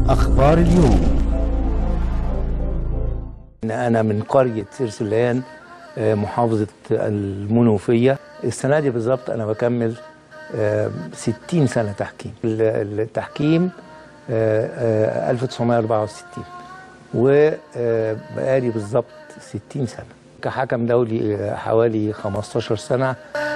أخبار اليوم أنا من قرية سرسلان آه، محافظة المنوفية السنة دي بالظبط أنا بكمل آه، 60 سنة تحكيم ال- التحكيم آه، آه، 1964 وبقالي بالظبط 60 سنة كحكم دولي آه، حوالي 15 سنة